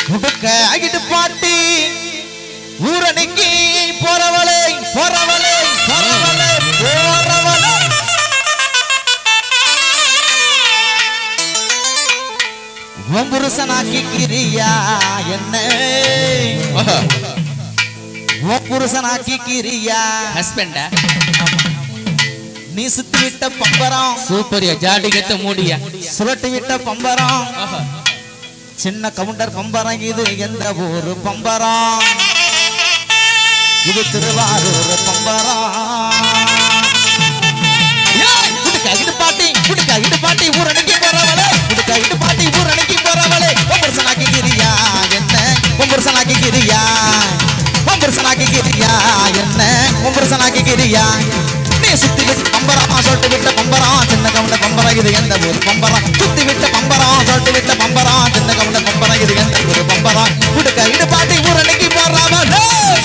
முடுக்க அகிட்டு பாட்டி ஊரணிக்கு போறவளே போறவளே போறவளே போறவளே உன் புருஷனாக்கி கிரியா என்ன உன் புருஷனாக்கி கிரியா ஹஸ்பண்டா நீ சுத்தி விட்ட பம்பரம் சூப்பரியா ஜாடி கத்த மூடியா சுரட்டி விட்ட பம்பரம் சின்ன கவுண்டர் பம்பரம் இது எந்த ஊரு பம்பரம் இது திருவாரூர் பம்பரம் ஏய், குடுக்கா இடு பாட்டி குடுக்கா இடு பாட்டி ஊரணிக்கு போறவளே குடுக்கா இடு பாட்டி ஊரணிக்கு போறவளே பொம்பரசனாக்கி கிரியா என்ன பொம்பரசனாக்கி கிரியா பொம்பரசனாக்கி கிரியா என்ன பொம்பரசனாக்கி கிரியா நீ சுத்தி விட்டு பம்பரமா சொல்லிட்டு விட்ட பம்பரம் சின்ன கவுண்ட பம்பரம் இது எந்த ஊர் பம்பரம் சுத்தி விட்ட பம்பரம் சொல்லிட்டு விட்ட பம்பரம் சின்ன கவுண்ட பம்பரம் இது எந்த ஊர் பம்பரம் குடுக்கா இடு பாட்டி ஊரணிக்கு போறாவளே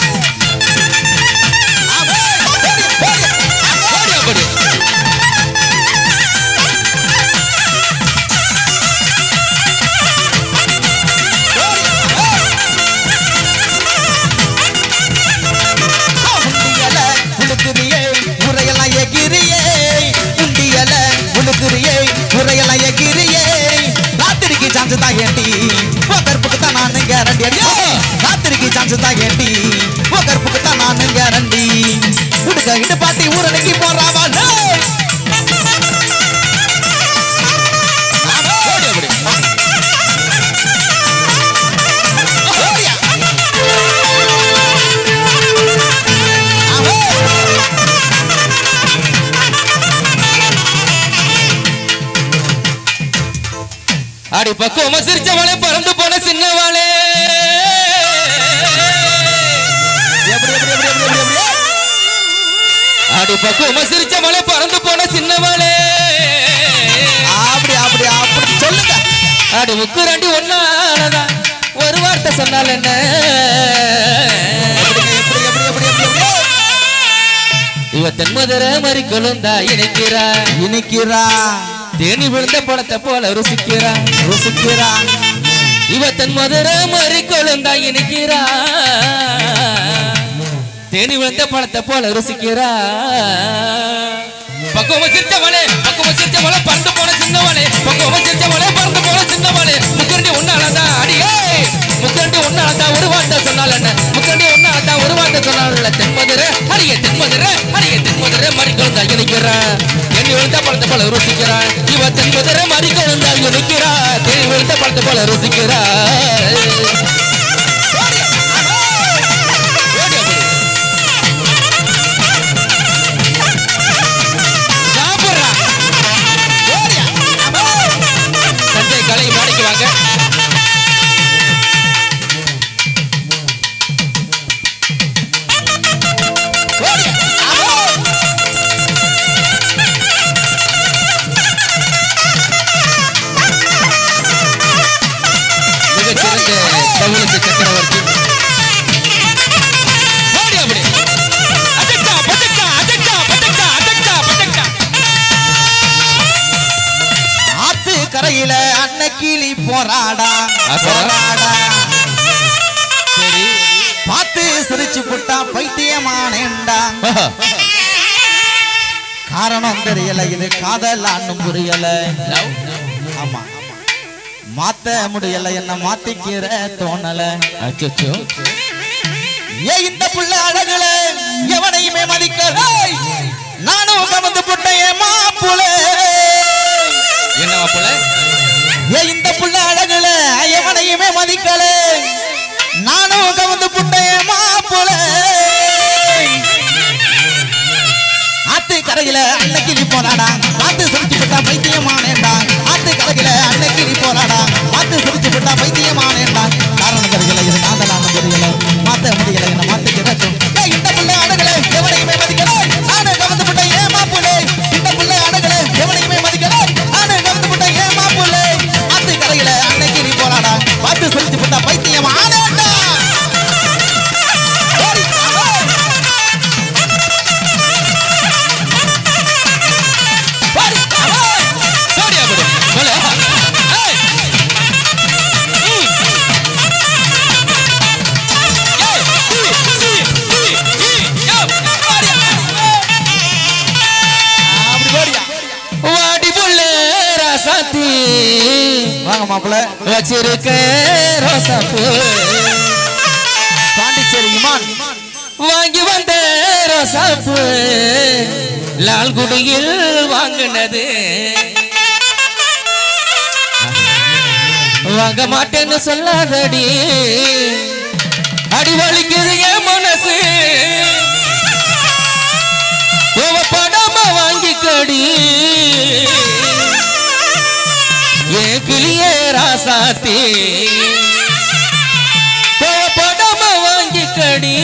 உண்டியல உடுக்குறியே உரையெல்லாம் எகிரியே உண்டியல உடுக்குறியே உரையெல்லாம் எகிரியே ராத்திரிக்கு சான்ஸ் தான் ஏண்டி உன் கற்புக்கு தான் நான் கேரண்டி ராத்திரிக்கு சான்ஸ் தான் ஏண்டி உன் கற்புக்கு தான் நான் கேரண்டி உடுக்க இடு பாட்டி ஊரணிக்கு போறாவா அடி பக்குவமா சிரிச்சவளே பறந்து போன சின்னவளே எப்படி எப்படி எப்படி எப்படி எப்படி எப்படி அடி பக்குவமா சிரிச்சவளே பறந்து போன சின்னவளே அப்படி அப்படி அப்படி சொல்லுங்க அடி முக்கு ரெண்டு ஒன்னாலதான் ஒரு வார்த்தை சொன்னால் என்ன எப்படி எப்படி எப்படி எப்படி எப்படி எப்படி இவ தென்மதுரை மறி கொழுந்தா இணைக்கிறா இனிக்கிறா தேனி விழுந்த பழத்தை போல ருசிக்கிறா ருசிக்கிறா இவ தன் மதுரை மறி கொழுந்தா இணைக்கிறா தேனி விழுந்த பழத்தை போல ருசிக்கிறா பக்குவம் சிரிச்சவளே பக்குவம் சிரிச்சவளே பறந்து போன சின்னவளே பக்குவம் சிரிச்சவளே பறந்து போன சின்னவளே முக்கரண்டி ஒன்னாலதான் அடியே முக்கரண்டி ஒன்னாலதான் ஒரு வார்த்தை சொன்னால் என்ன முக்கரண்டி ஒன்னாலதான் ஒரு வார்த்தை சொன்னால் தென்மதுரை அடியே தென்மதுரை அடியே தென்மதுரை மறி கொழுந்தா இணைக்கிறா தேனி விழுந்த பழத்தை போல ருசிக்கிறா இவ தென்மதுரை மறி கொழுந்தா இணைக்கிறா தேனி விழுந்த பழத்தை போல ருசிக்கிறா சாப்பிடுறா தஞ்சை கலை மாடிக்கு வாங்க மிகச்சிறந்த தமிழுக்கு சக்கரவர்த்தி ஓடி அப்படி அடக்கா பட்டக்கா அடக்கா பட்டக்கா அடக்கா பட்டக்கா ஆத்து கரையில அன்னக்கிளி போராடா அப்புறம்? போராடா சரி பார்த்து சிரிச்சு புட்டா பைத்தியமானேண்டா ஆஹா. காரணம் தெரியல இது காதலான்னு புரியல லவ் ஆமா மாத்த முடியல என்ன மாத்திக்கிற தோணல அச்சோ ஏ இந்த புள்ள அழகுல எவனையுமே மதிக்கல நானும் கவர்ந்து புட்டைய மாப்புல என்ன மாப்பிள்ள ஏ இந்த புள்ள அழகுல எவனையுமே மதிக்கல நானும் கவர்ந்து புட்டைய மாப்புல ஆத்து கரையில அன்னைக்கு நீ போனாடா பார்த்து சிரிச்சு விட்டா பைத்தியமானேண்டா ஆத்து கரையில அன்னைக்கு நீ போனாடா பார்த்து சிரிச்சு விட்டா பைத்தியமானேண்டா காரணம் தெரியல இது நாதலான தெரியல மாத்த முடியல என்ன மாத்திக்கிற ஏய், இந்த பிள்ளை அடகல எவனையுமே மதிக்கல நானு கவர்ந்து விட்ட ஏன் மாப்புலே இந்த பிள்ளை அடகல எவனையுமே மதிக்கல நானு கவர்ந்து விட்ட ஏன் மாப்புலே ஆத்து கரையில அன்னைக்கு நீ போனாடா பார்த்து சிரிச்சு விட்டா பைத்தியமானேண்டா ஓடி, ஓடி. வாங்க மாப்பிள்ள வச்சிருக்க ரோசாப்பூ பாண்டிச்சேரி இமான் வாங்கி வந்த ரோசாப்பூ லால்குடியில் வாங்கினது வாங்க மாட்டேன்னு சொல்லாதடி அடி வலிக்குது என் மனசு படமா வாங்கிக்கடி என் கிளியே ராசாத்தி படமா வாங்கிக்கடி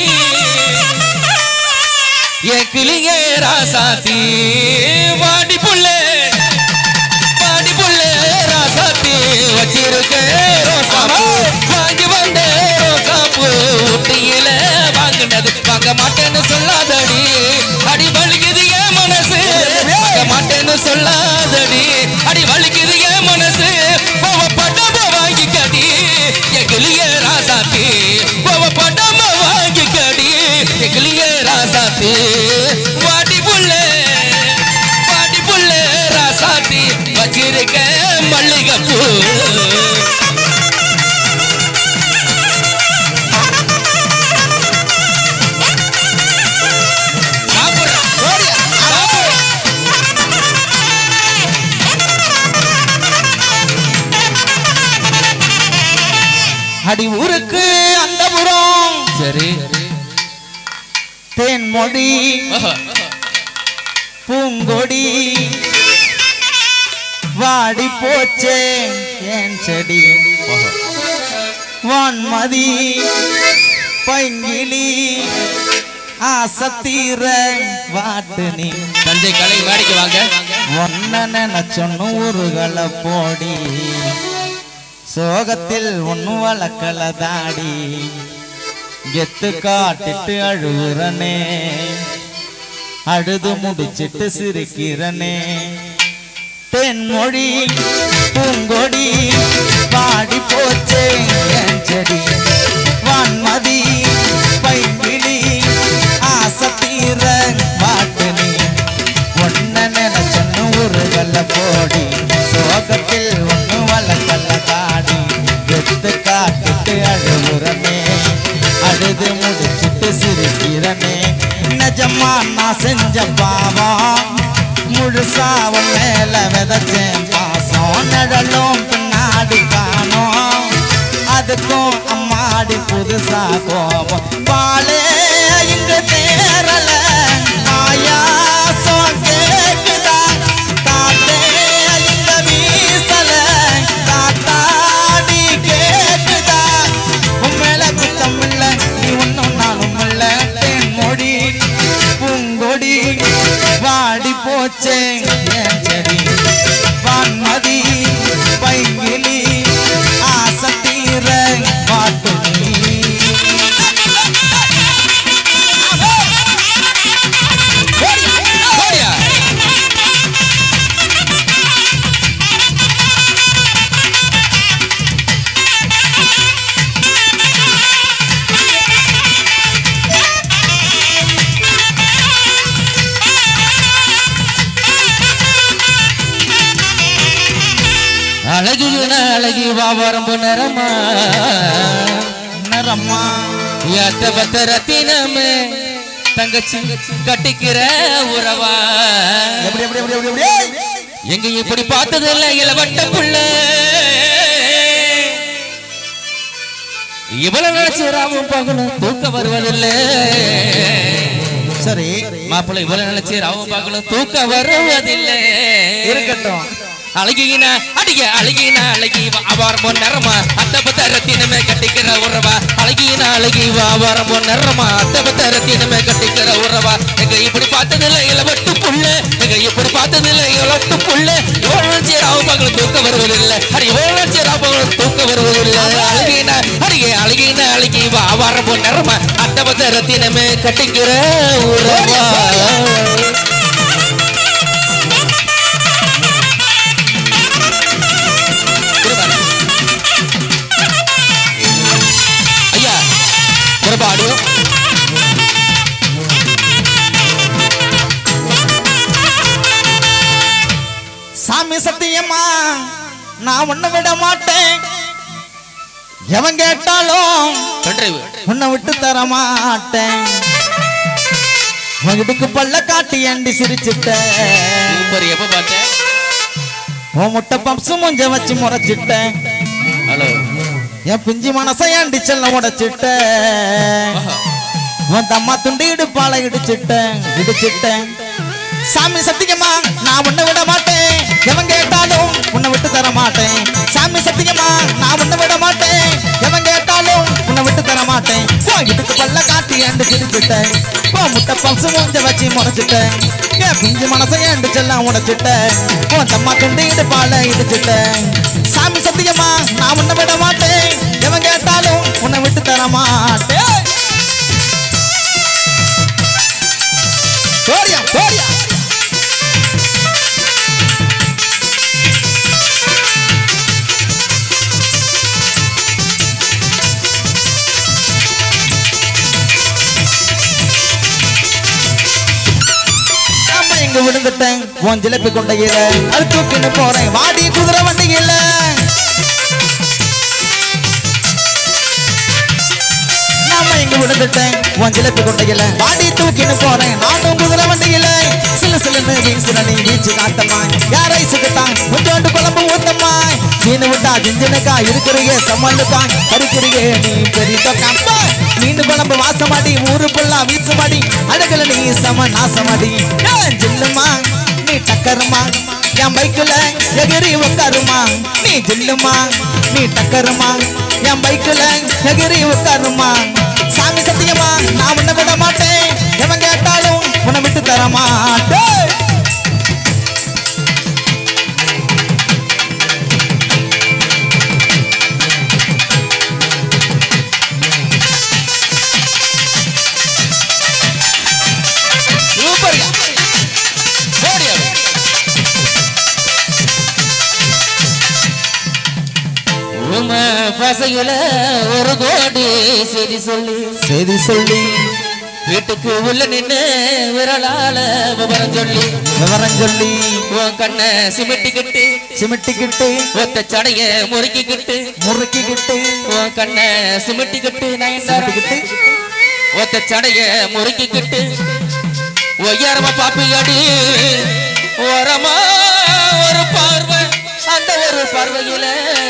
என் கிளியே ராசாத்தி வாடி புள்ளே பாடி புள்ளே ராசாத்தி வச்சிருக்க ரோசாப்பூ வாங்கி வந்த ரோசாப்பூ ஊட்டியில வாங்கினது வாங்க மாட்டேன்னு சொல்லாதடி அடி வலிக்குது என் மனசு வாங்க மாட்டேன்னு சொல்லாதடி அடி வலிக்குது என் மனசு கோவப்படாம வாங்கிக்கடி என் கிளிய ராசாத்தி கோவப்படாம வாங்கிக்கடி என் கிளிய ராசாத்தி வாடி புள்ளே பாடி புள்ள ராசாத்தி வச்சிருக்க மல்லிகைப்பூ சாப்பிடுறா. சாப்பிடு. அடி ஊருக்கு அந்த புறம் சரி தேன்மொழி ஆஹா. பூங்கொடி வாடி போச்சே ஏன் செடி வான்மதி பைங்கிளி ஆசத்தீர வாட்டு நீ தஞ்சை கலை மேடைக்கு வாங்க ஒன்ன நினைச்சொன்னு ஊருகளை போடி சோகத்தில் ஒன்னு வளர்க்கல தாடி கெத்து காட்டிட்டு அழுகுறனே அழுது முடிச்சிட்டு சிரிக்கிறனே தென்மொழி பூங்கொடி பாடி போச்சே என் செடி வான்மதி பைங்கிளி ஆசத்தீர வாட்டு நீ ஒன்ன நினைச்சன்னு ஊருகல்ல போடி சோகத்தில் ஒண்ணு வளர்க்கல்ல தாடி வெத்து காட்டிட்டு அழுகுறனே அழுது முடிச்சிட்டு சிரிக்கிறனே நிஜமா நான் செஞ்ச பாவம் முழுசா உன் மேல விதைச்சேன் பாசம் நிழலும் பின்னாடி காணோம் அதுக்கும் அம்மாடி புதுசா கோபம் பாலே இங்கு தேரல ஆயாசம் கேக்குதா காத்தே இங்க வீசல காத்தாடி கேக்குதா உன் மேல குத்தம் இல்ல நீ ஒன்னும் நானும் இல்ல தேன்மொழி பூங்கொடி வாடி போச்சே என் செடி வான்மதி பைங்கிளி ஆசத்தீர வாட்டு நீ ஓடியா. அழகின அழகி வாவரம்பு நிறமா நரம்மா ஏத்த பத்த ரத்தினமே தங்கச்சி கட்டிக்கிற உறவா எப்படி எப்படி எப்படி எப்படி எப்படி எங்க இப்படி பார்த்தது இல்ல இளவட்ட புள்ள இவ்வளவு நினைச்சு ராவும் பகலும் தூக்க வருவதில்லை சரி மாப்பிள்ளை இவ்வளவு நினைச்சு ராவும் பகலும் தூக்க வருவதில்லை இருக்கட்டும் அழகின அடிக்க அழகின அழகி வாரம் பொன்னரமா அத்த பத்த ரத்தினமே கட்டிக்கிற உறவா அழகின அழகி வாரம் பொன்னரமா அத்த பத்த ரத்தினமே கட்டிக்கிற உறவா எங்க இப்படி பார்த்ததில்ல இளவட்டு புள்ள எங்க இப்படி பார்த்ததில்ல இளவட்டு புள்ள இவ்வளவு ராவு பகலும் தூக்க வருவதில்லை அடி இவ்வளவு ராவு பகலும் தூக்க வருவதில்லை அழகின அடிக்க அழகின அழகி வாரம் பொன்னரமா அத்த பத்த ரத்தினமே கட்டிக்கிற உறவா ஐயா புறப்பாடு சாமி சத்தியமா நான் உன்னை விட மாட்டேன் எவன் கேட்டாலும் பென்டிரைவ் உன்னை விட்டு தர மாட்டேன் உங்ககிட்ட பல்ல காட்டி ஏண்டி சிரிச்சிட்டேன் சூப்பர் எப்ப பார்த்தேன் உன் முட்டை பம்சு முஞ்ச வச்சு முறைச்சிட்டேன் ஹலோ என் பிஞ்சி மனசை ஏண்டி செல்ல உடைச்சிட்டேன் உன் தம்மா துண்டு இடுப்பால இடிச்சிட்டேன் இடிச்சிட்டேன் சாமி சத்தியமா நான் உன்னை விட மாட்டேன் எவன் கேட்டாலும் உன்னை விட்டு தர மாட்டேன் சாமி சத்தியமா நான் உன்னை விட மாட்டேன் எவன் கேட்டாலும் உன்னை விட்டு தர மாட்டேன் உன் இடுக்கு பல்ல காட்டி ஏண்டு சிரிச்சிட்டேன் உன் முட்டை பம்சு மூஞ்ச வச்சு முறைச்சிட்டேன் என் பிஞ்சு மனசை ஏண்டு செல்லம் உடைச்சிட்டேன் உன் தம்மா துண்டு இடுப்பால இடிச்சிட்டேன் சாமி சத்தியமா நான் உன்னை விட மாட்டேன் எவன் கேட்டாலும் உன்னை விட்டு தர மாட்டேன் போடியா போடியா அம்மா எங்க விழுந்துட்டேன் உன் ஜிலேபி கொண்டையில அது தூக்கின்னு போறேன் வாடி குதிரை வண்டியில நாம எங்க விழுந்துட்டேன் உன் ஜிலேபி கொண்டையில வாடி தூக்கின்னு போறேன் நானும் குதிரை வண்டியில சிலு சிலுன்னு வீசுற நீ வீச்சு காட்டமா யாரை சுகத்தான் கொஞ்சோண்டு குழம்பு ஊத்தம்மா மீன் விட்டா ஜிஞ்சனுக்கா இருக்கிறியே சம்மலுக்கா கருக்கிறியே நீ பெரிய தொக்கா மீன் குழம்பு வாசமாடி ஊருக்குள்ளா வீசுமாடி அழகுல நீ சம நாசமாடி ஏன் ஜில்லுமா நீ டக்கருமா என் பைக்குல எகிரி உட்காருமா நீ ஜில்லுமா நீ டக்கருமா என் பைக்குல எகிரி உட்காருமா சாமி சத்தியமா நான் உன்னை விட மாட்டேன் எவன் கேட்டாலும் உன்னை விட்டு தர மாட்டேன் சூப்பர் போடியா உம பசையில ஒரு கோடி செய்தி சொல்லி செய்தி சொல்லி வீட்டுக்கு உள்ள நின்னு விரலால விவரம் சொல்லி விவரம் சொல்லி உன் கண்ணை சிமிட்டிக்கிட்டு சிமிட்டிக்கிட்டு ஒத்த சடைய முறுக்கிக்கிட்டு முறுக்கிக்கிட்டு உன் கண்ணை சிமிட்டிக்கிட்டு நான் சிமிட்டிக்கிட்டு ஒத்த சடைய முறுக்கிக்கிட்டு ஒய்யாரமா பாப்பியாடி ஓரமா ஒரு பார்வை அந்த ஒரு பார்வையில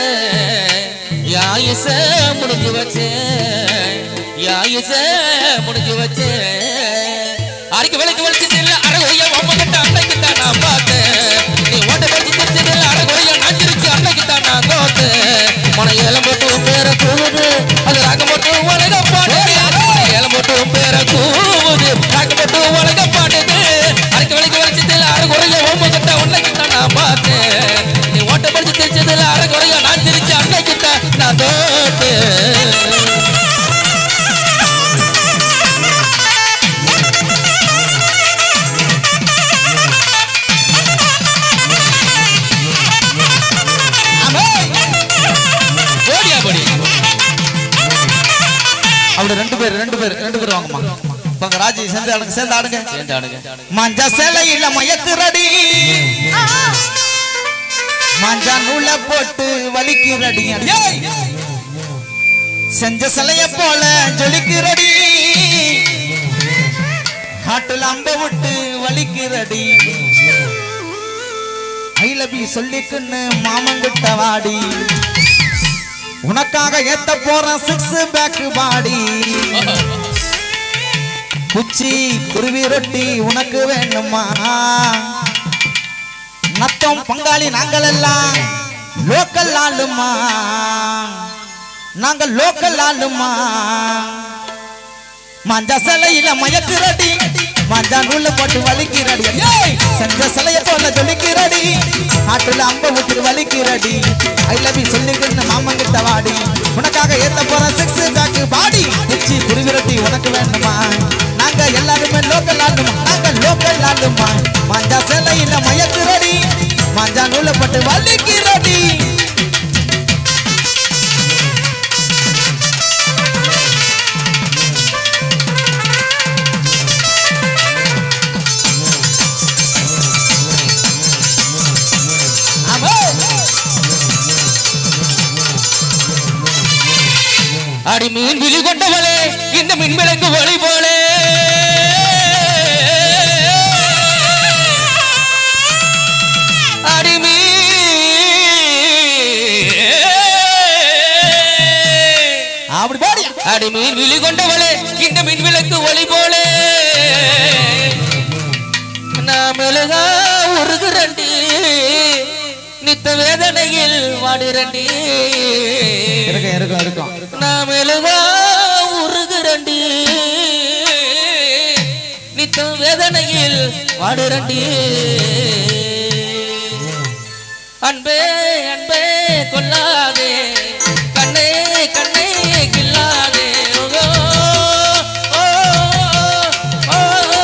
யாயிச முடிஞ்சு வச்சேன் யாயிச முடிஞ்சு வச்சேன் அரைக்கு விளக்கு வலிச்சுட்டு இல்ல அரைகுறைய ஒம்மகிட்ட அன்னைக்கு தான் நான் பார்த்தேன் நீ ஓட்ட வச்சு தெரிஞ்சது இல்ல அரைகுறைய நான் சிரிச்சு அன்னைக்கு தான் நான் தோத்தேன் மன ஏலம் போட்டு பேர கூவுது அது ராகம் போட்டு உலக பாடுது ஏலம் போட்டு பேர கூவுது ராகம் போட்டு உலக பாடுது அரைக்கு விளக்கு வலிச்சுட்டு இல்ல அரைகுறைய ஒம்மகிட்ட உன்னைக்கு தான் நான் பார்த்தேன் நீ ஓட்ட படிச்சு தெரிஞ்சது இல்ல அரைகுறைய நான் சிரிச்சு அன்னைக்கு தான் நான் தோத்தேன் ஓடியா படி அப்படி ரெண்டு பேர் ரெண்டு பேர் ரெண்டு பேர் வாங்கம்மா இப்ப ராஜி சேர்ந்து ஆடுங்க சேர்ந்து ஆடுங்க சேர்ந்து ஆடுங்க மஞ்ச சேலையில மயக்குறடி மஞ்ச நூல போட்டு வலிக்குறடி ஏய்! செஞ்ச சிலைய போல ஜொலிக்குறடி காட்டுல அம்ப விட்டு வலிக்குறடி ஐ லவ் யூ சொல்லிக்குன்னு மாமங்கிட்ட வாடி உனக்காக ஏத்த போற சிக்ஸ் பேக் பாடி குச்சி குருவி ரொட்டி உனக்கு வேணுமா நத்தம் பங்காளி நாங்கள் எல்லாம் லோக்கல் ஆளுமா நாங்கள் லோக்கல் ஆளுமா மஞ்ச சிலையில மயக்குறடி மஞ்சா நூல்ல போட்டு வலிக்கிறடி ஏய்! செஞ்ச சிலைய போல ஜொலிக்கிறடி ஆட்டுல அம்ப விட்டு வலிக்கிறடி ஐ லவ் யூ சொல்லிக்கிட்டு மாமங்கிட்ட வாடி உனக்காக ஏத்த போற சிக்ஸ் பேக் பாடி குச்சி குருவிரட்டி உனக்கு வேணுமா நாங்க எல்லாருமே லோக்கல் ஆளுமா நாங்க லோக்கல் ஆளுமா மஞ்சா சிலையில மயக்குறடி மஞ்சா நூல்ல போட்டு வலிக்கிறடி ஆமா அடி மீன் விழி கொண்டவளே இந்த மின்விளக்கு ஒளி போலே அடி மீன் அப்படி பாடியா அடி மீன் விழி கொண்டவளே இந்த மின்விளக்கு ஒளி போலே நான் மெழுகா உருகுரண்டி நித்த வேதனையில் வாடுரண்டி இருக்கும் இருக்கும் இருக்கும் நான் மெழுகா உருகுரண்டி நித்தம் வேதனையில் வாடுரண்டி அன்பே அன்பே கொல்லாதே கண்ணே கண்ணே கில்லாதே ஓ, ஓ, ஓ, ஓ.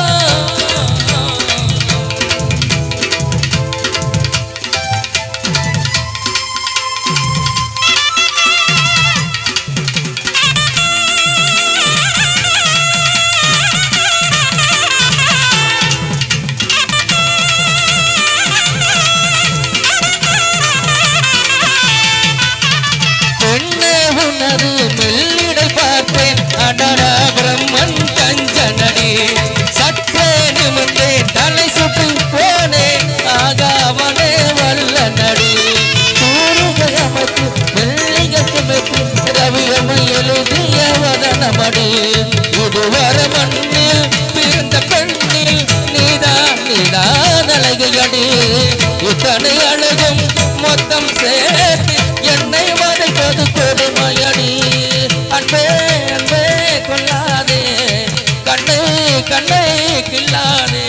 பெண்ணே உனது மெல்லிடை பார்த்தேன் அடடா பிரம்மன் கஞ்சனடி சற்றே நிமிர்ந்தேன் தலை சுட்டு போனேன் ஆகாவனே வல்ல நடி சூருகமத்து வெள்ளிகமத்து ரவியமை எழுதிய வதனமடி இதுவர மண்ணில் பிறந்த பெண்ணில் நீதா நீதா நலகையடி இத்தனை அழகும் மொத்தம் சேர்த்து என்னை வதைப்பது கொடுமையடி அன்பே அன்பே கொள்ளாதே கண்ணை கண்ணை கில்லாதே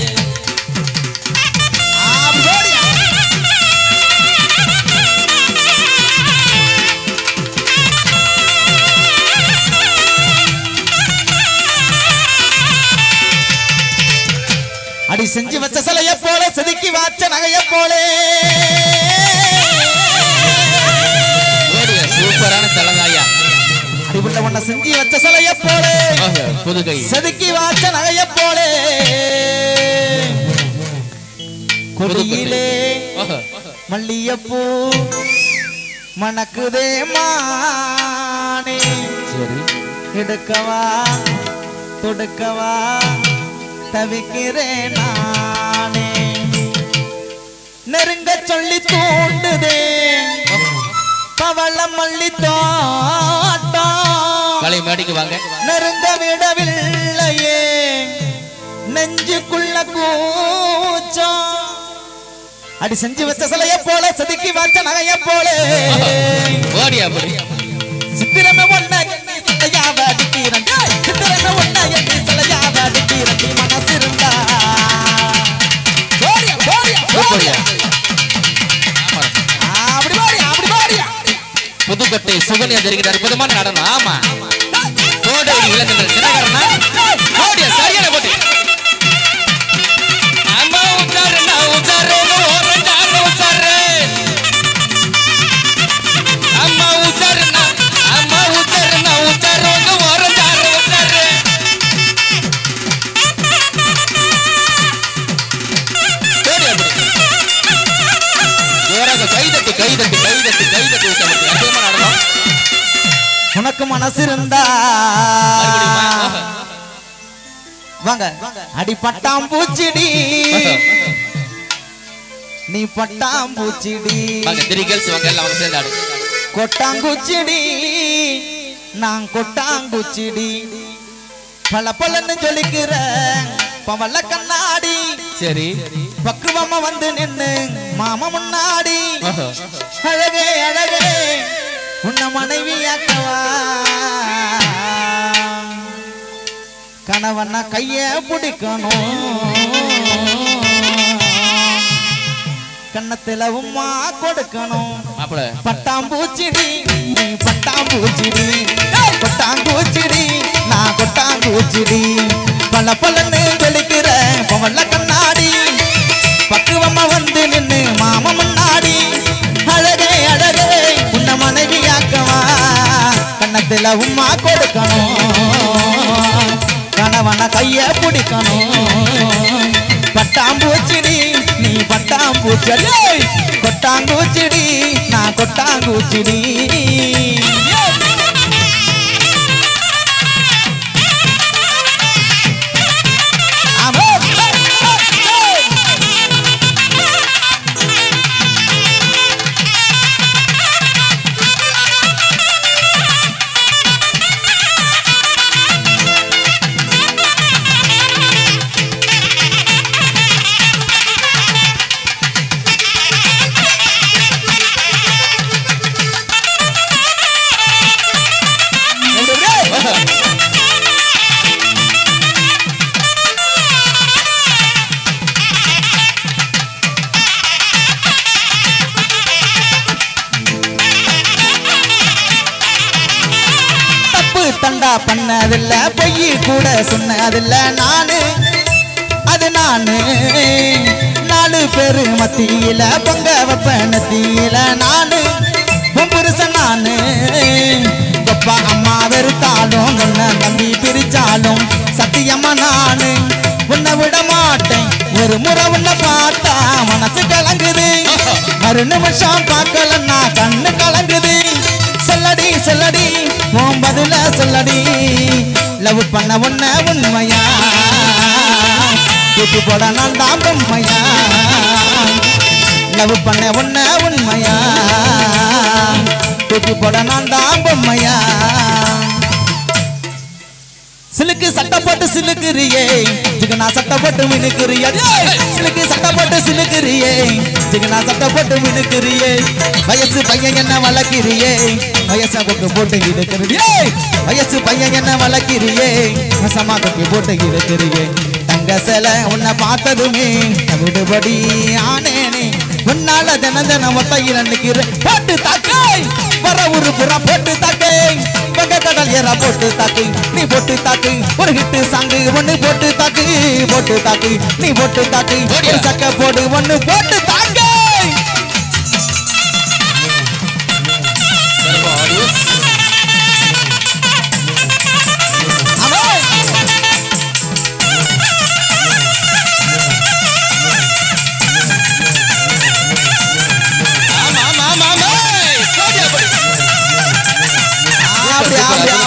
அப்படி பாடியா அடி செஞ்சு வச்ச சிலைய போல செதுக்கி வாச்ச நகைய போலே ஓடிய சூப்பரான சலங்காயா அடிபுள்ள உன்னை செஞ்சு வச்ச சிலைய போலே புதுகை செதுக்கி வாச்ச நகைய போலே கொடியிலே மல்லியப்பூ மணக்குதே மானே சரி எடுக்கவா தொடுக்கவா தவிக்கிறேன் நானே நெருங்க சொல்லி தூண்டுதே பவள மல்லி தோட்டம் கலை மேடைக்கு வாங்க நெருங்க விடவில்லையே நெஞ்சுக்குள்ள கூச்சம் அடி செஞ்சு வச்ச சிலைய போல செதுக்கி வச்ச நகைய போல ஓடியா அப்படி சித்திரமே ஒன்ன எண்ணி சிலையாவ அடிக்கிறேன் சித்திரமே ஒன்ன எண்ணி சிலையாவ அடிக்கிறேன் நீ மனசு இருந்தா போறியா போறியா போறியா சூப்பர்யா ஆமா. அப்படி போறியா அப்படி போறியா புதுக்கோட்டை சுகன்யா தெரிகிற அற்புதமான நடனம் ஆமா கோடை இளந்தர் தினகரனா ஓடியா சரியான போட்டி அம்மா உச்சாரு நான் உச்சாரு ஓரஞ்சாரு உச்சாரு அம்மா உச்சாரு நான் அம்மா உச்சாரு நான் உச்சாரு ஓரஞ்சாரு உச்சாரு ஓடியா அப்படி ஜோராக கைதட்டி கைதட்டி கைதட்டி கைதட்டி விட்டா அற்புதமான நடனம் உனக்கு மனசு இருந்தா மறுபடியுமா? வாங்க அடி பட்டாம்பூச்சிடி நீ பட்டாம்பூச்சிடி வாங்க த்ரீ கேர்ள்ஸ் வாங்க எல்லாம் அவங்க சேர்ந்து ஆடு கொட்டாங்குச்சிடி நான் கொட்டாங்குச்சிடி பல பலன்னு ஜொலிக்கிற பவள கண்ணாடி சரி பக்குவமா வந்து நின்னு மாமா முன்னாடி ஓஹோ. அழகே அழகே உன்னை மனைவியாக்கவா கணவன கைய பிடிக்கணும் கன்னத்துல உம்மா கொடுக்கணும் மாப்பிள பட்டாம்பூச்சிடி நீ பட்டாம்பூச்சிடி ஏய், கொட்டாங்கூச்சிடி நான் கொட்டாங்கூச்சிடி பல பலன்னு வெளிக்கிற பவள கண்ணாடி பக்குவமா வந்து நின்னு மாமா முன்னாடி அழகே அழகே உன்னை மனைவியாக்கவா கன்னத்துல உம்மா கொடுக்கணும் கணவன கைய பிடிக்கணும் பட்டாம்பூச்சிடி நீ பட்டாம்பூச்சடி ஏய், கொட்டாங்கூச்சிடி நான் கொட்டாங்கூச்சிடி தண்டா பண்ணதில்ல பொய் கூட சொன்னதில்ல நானு அது நானு நாலு பேரு மத்தியில பொங்க வைப்ப நத்தியில நானு உன் புருஷன் நானு அப்பா அம்மா வெறுத்தாலும் உன்னை நம்பி பிரிச்சாலும் சத்தியம்மா நானு உன்னை விட மாட்டேன் ஒரு முறை உன்னை பார்த்தா மனசு கலங்குது மறு நிமிஷம் பார்க்கலன்னா கண்ணு கலங்குது சொல்லடி சொல்லடி உன் பதில சொல்லடி லவ் பண்ண உன்ன உண்மையா தூக்கி போட நான் தான் பொம்மையா லவ் பண்ண உன்ன உண்மையா தூக்கி போட நான் தான் பொம்மையா சிலுக்கு சட்டை போட்டு சிலுக்குறியே ஜிகனா சட்டை போட்டு மினுக்குறியே டேய்! சிலுக்கு சட்டை போட்டு சிலுக்குறியே ஜிகனா சட்டை போட்டு மினுக்குறியே வயசு பையன் என்ன வளர்க்கிறியே வயச கொக்கு போட்டு இழுக்கிறியே வயசு பையன் என்ன வளர்க்கிறியே வசமா கொக்கு போட்டு இழுக்கிறியே தங்க சிலை உன்னை பார்த்ததுமே விடுபடி ஆனேனே உன்னால தின தினம் ஒத்தையில் நிற்கிறேன் போட்டு தாக்கை வர ஒரு புறா போட்டு தாக்கை வங்க கடல் ஏறா போட்டு தாக்கு நீ போட்டு தாக்கு ஒரு ஹிட்டு சாங்கு ஒண்ணு போட்டு தாக்கு போட்டு தாக்கு நீ போட்டு தாக்கு ஒரு சக்க போடு ஒண்ணு போட்டு தாக்கு ஆமென். ஆமா ஆமா ஆமா ஆமா ஏய், சோடியா போடு. அப்படி, அப்படி,